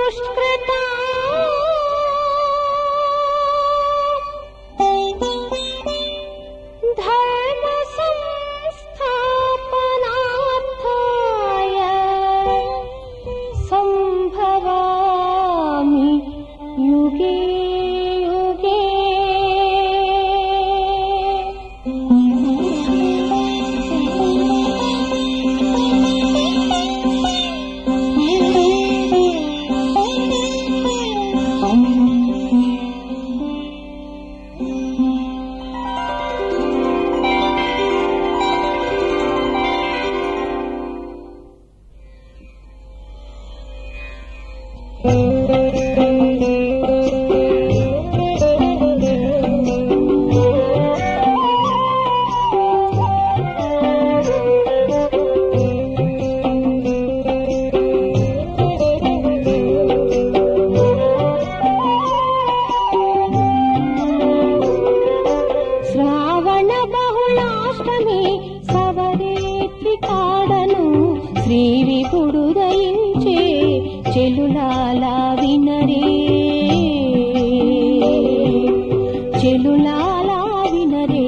దుష్కృతా ధర్మ సంస్థాపనార్థాయ సంభవామి యుగే యుగే శ్రావణ బహుళాష్టమి సవరేత్రి కాడను శ్రీ విపుడు దయించే చెలులాల వినరే చెలులాల వినరే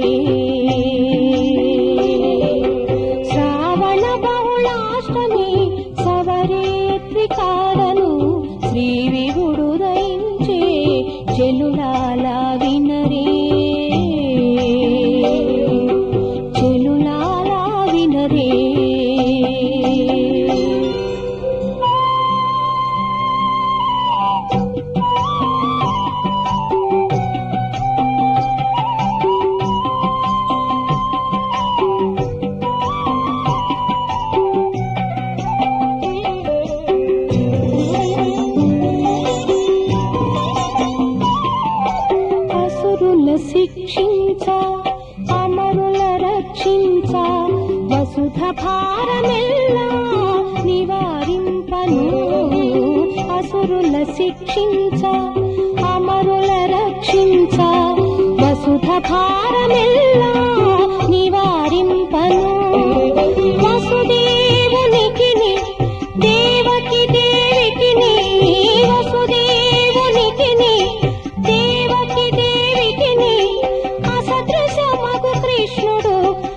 శ్రావణ బహుళాష్టమి సవరేత్రి కాడను శ్రీ విపుడు దయించే చెలులాల వినరే చెలులాల వినరే అసురుల శిక్షించ అమరుల రక్షించ వసుధ భారమెల్లా నివారింపను అసురుల శిక్షించ అమరుల రక్షించ వసుధ భారమెల్లా నివారింపను వసుదేవునికిని దేవకి దేవికిని వసుదేవునికిని దేవకి దేవికిని అసదృశమగు కృష్ణుడు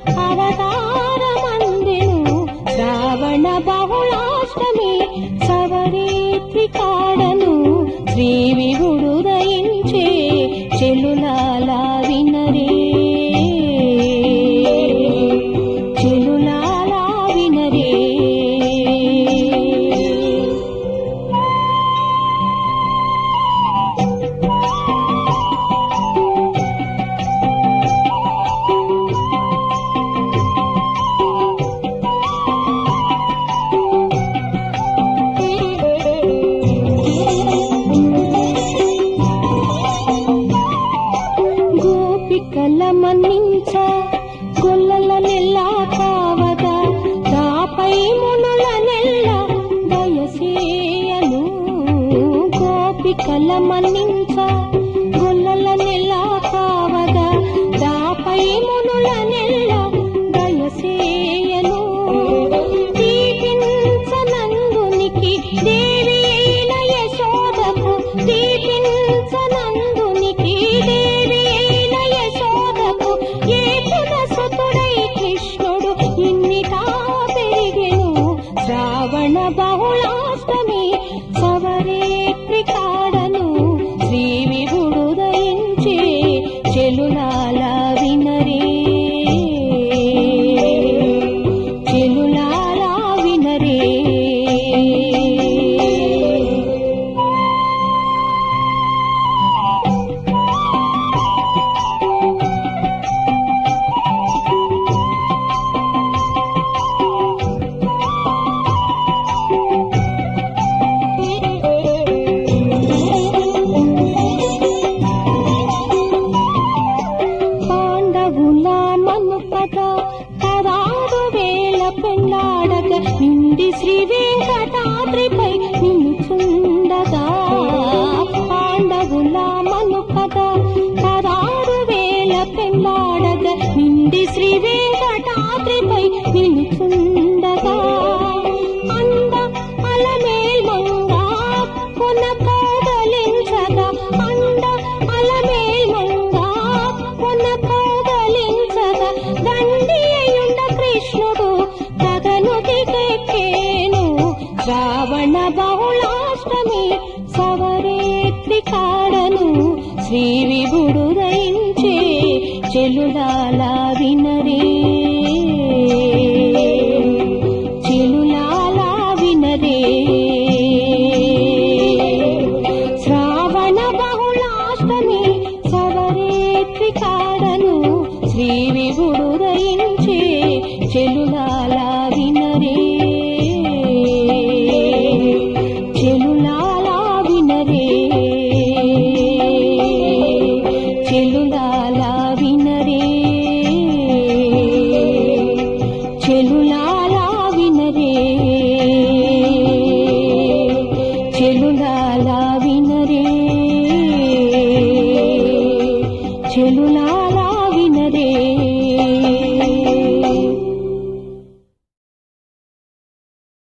అవతారమందెను శ్రావణ బహుళాష్టమి సవరేత్రి కాడను శ్రీ విభుడు దయించే చెలులాల వినరే చెలులాల వినరే గోపికల మన్నించ గొల్లల నెల్ల కావగా దాపై మునుల నెల్ల దయసేయను గోపికల మన్నించ గొల్లల నెల్ల కావగా దాపై మునుల నెల్ల దయసేయను దీపించనందునికి దేవి అయిన యశోదకు దీపించనందునికి దేవి అయిన యశోదకు ఏ పునసుతుడై కృష్ణుడు ఇన్నిటా పెరిగెను శ్రావణ బహుళాష్టమి సవరేత్రి కాడను శ్రీ విభుడు దయించే చెలులాల వినరే చెలులాల వినరే బహుళాష్టమి సవరేత్రి కాడను శ్రీ విభుడు దయించే చెలులాల వినరే